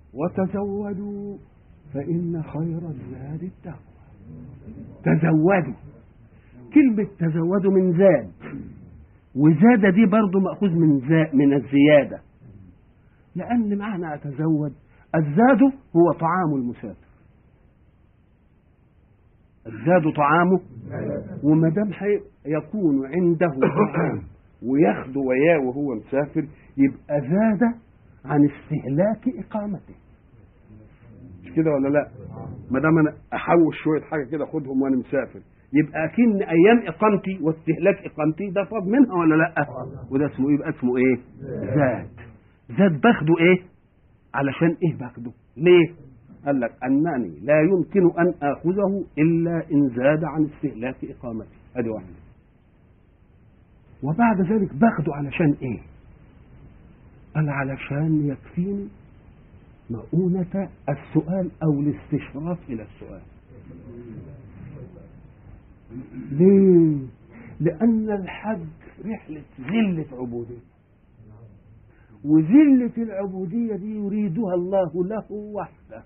وتزودوا فإن خير الزاد التقوى تزودوا كلمة تزودوا من زاد وزاد دي برضو مأخوذ من زا من الزيادة لأن معنى أتزود الزاد هو طعام المسافر الزاد طعامه وما دام يكون عنده طعام وياخده وياه وهو مسافر يبقى زاد عن استهلاك اقامته مش كده ولا لا ما دام انا احوش شويه حاجه كده اخدهم وانا مسافر يبقى اكن ايام اقامتي واستهلاك اقامتي ده فاض منها ولا لا وده اسمه ايه يبقى اسمه ايه زاد زاد باخده ايه علشان ايه باخده ليه قال لك انني لا يمكن ان اخذه الا ان زاد عن استهلاك اقامتي ادي واحده وبعد ذلك باخده علشان ايه قال علشان يكفيني مؤونة السؤال أو الاستشراف إلى السؤال ليه؟ لأن الحج رحلة ذلة عبودية وذلة العبودية دي يريدها الله له وحده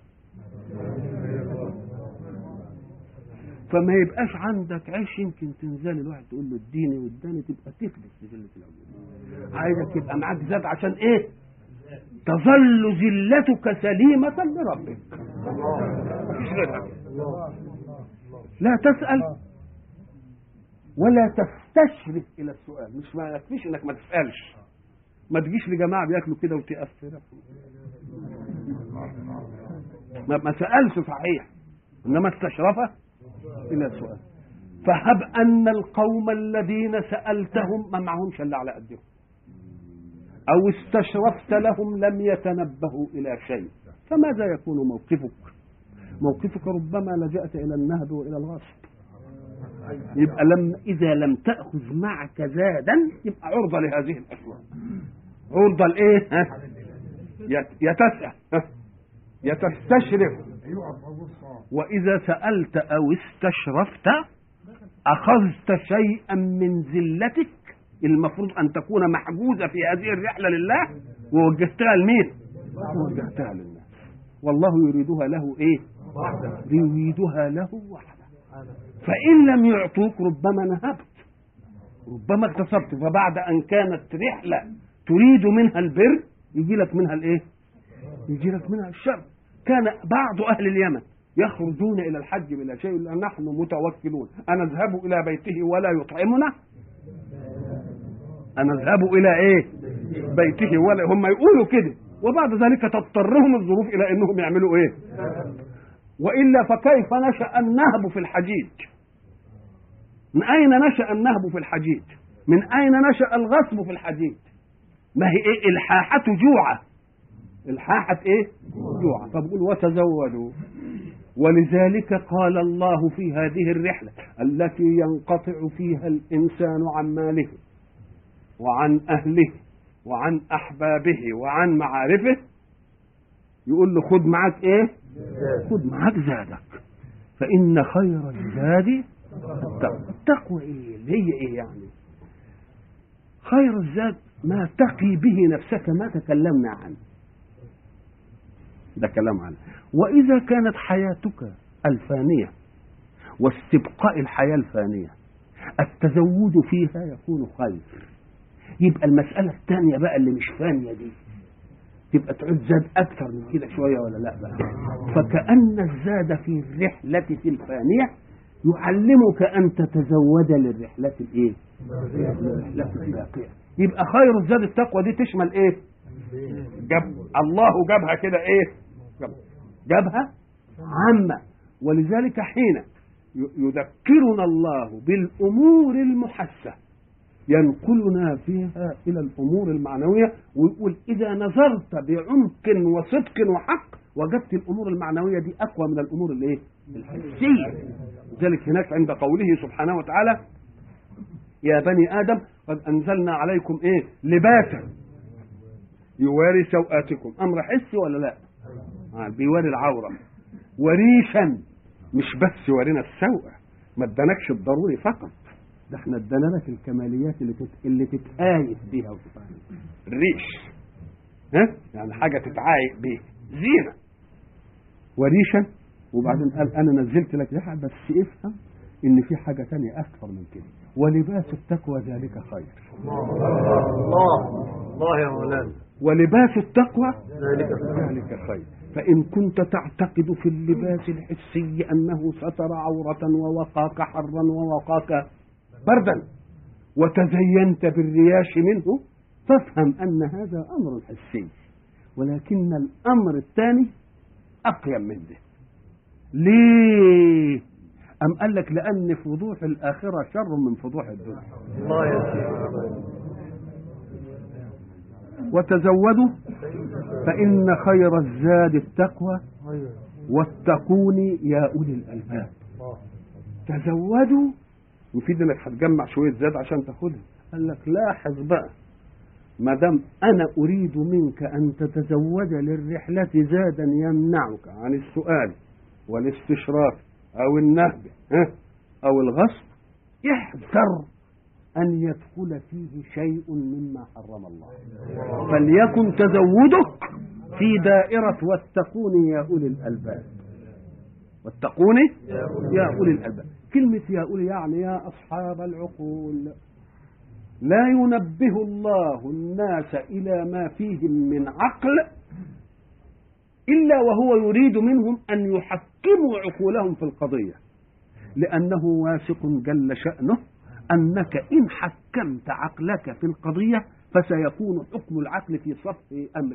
فما يبقاش عندك عيش يمكن تنزل الواحد تقول له اديني واداني تبقى تفلس في ذلة العبودية عايزك يبقى معاك زاد عشان ايه؟ تظل ذلتك سليمة لربك مفيش غيرها لا تسأل ولا تستشرف إلى السؤال مش ما يكفيش إنك ما تسألش ما تجيش لجماعة بياكلوا كده وتأثر ما, ما سألش صحيح إنما استشرف إلى السؤال فهب أن القوم الذين سألتهم ما معهمش إلا على قدهم أو استشرفت لهم لم يتنبهوا إلى شيء فماذا يكون موقفك موقفك ربما لجأت إلى النهب وإلى الغصب يبقى لم إذا لم تأخذ معك زادا يبقى عرضة لهذه الأشياء عرضة لإيه يا تسأل يا تستشرف وإذا سألت أو استشرفت أخذت شيئا من ذلتك المفروض أن تكون محجوزة في هذه الرحلة لله ووجهتها لمين؟ ووجهتها لله والله يريدها له إيه؟ يريدها له وحده فإن لم يعطوك ربما نهبت ربما اغتصبت فبعد أن كانت رحلة تريد منها البر يجي لك منها الإيه؟ يجي لك منها الشر كان بعض أهل اليمن يخرجون إلى الحج بلا شيء إلا نحن متوكلون أنا أذهب إلى بيته ولا يطعمنا أنا أذهب إلى إيه بيته ولا هم يقولوا كده وبعد ذلك تضطرهم الظروف إلى أنهم يعملوا إيه وإلا فكيف نشأ النهب في الحجيج من أين نشأ النهب في الحجيج من أين نشأ الغصب في الحجيج ما هي إيه الحاحة جوعة الحاحة إيه جوعة فبقول وتزودوا ولذلك قال الله في هذه الرحلة التي ينقطع فيها الإنسان عن ماله وعن أهله وعن أحبابه وعن معارفه يقول له خد معاك إيه خد معاك زادك فإن خير الزاد التقوى التقوى إيه اللي هي إيه يعني خير الزاد ما تقي به نفسك ما تكلمنا عنه ده كلام عنه وإذا كانت حياتك الفانية واستبقاء الحياة الفانية التزود فيها يكون خير يبقى المسألة الثانية بقى اللي مش فانية دي تبقى تعود زاد أكثر من كده شوية ولا لا بقى فكأن الزاد في الرحلة في الفانية يعلمك أن تتزود للرحلة الإيه؟ للرحلة الباقية يبقى خير الزاد التقوى دي تشمل إيه؟ جاب الله جابها كده إيه؟ جابها عامة ولذلك حين يذكرنا الله بالأمور المحسة ينقلنا فيها إلى الأمور المعنوية ويقول إذا نظرت بعمق وصدق وحق وجدت الأمور المعنوية دي أقوى من الأمور الإيه؟ الحسية لذلك هناك عند قوله سبحانه وتعالى يا بني آدم قد أنزلنا عليكم إيه؟ لباسا يواري سوآتكم أمر حسي ولا لا؟ آه بيواري العورة وريشا مش بس يورينا السوء ما ادانكش الضروري فقط ده احنا ادانا لك الكماليات اللي تت... اللي تتآيس بيها وتتعايش الريش ها يعني حاجه تتعايق بيها زينة وريشا وبعدين قال أنا نزلت لك ريحة بس افهم إن في حاجة تانية أكثر من كده ولباس التقوى ذلك خير الله الله يا مولانا ولباس التقوى ذلك ذلك خير فإن كنت تعتقد في اللباس الحسي أنه ستر عورة ووقاك حرا ووقاك بردا وتزينت بالرياش منه فافهم أن هذا أمر حسي ولكن الأمر الثاني أقيم من ده ليه أم قال لك لأن فضوح الآخرة شر من فضوح الدنيا الله يا سيدي وتزودوا فإن خير الزاد التقوى ايوه واتقون يا أولي الألباب الله تزودوا يفيد انك هتجمع شويه زاد عشان تاخدها قال لك لاحظ بقى ما دام انا اريد منك ان تتزود للرحله زادا يمنعك عن السؤال والاستشراف او النهب ها، او الغصب احذر ان يدخل فيه شيء مما حرم الله فليكن تزودك في دائره واتقوني يا اولي الالباب واتقوني يا أولي الألباب كلمة يا أولي يعني يا أصحاب العقول لا ينبه الله الناس إلى ما فيهم من عقل إلا وهو يريد منهم أن يحكموا عقولهم في القضية لأنه واثق جل شأنه أنك إن حكمت عقلك في القضية فسيكون حكم العقل في صف أمر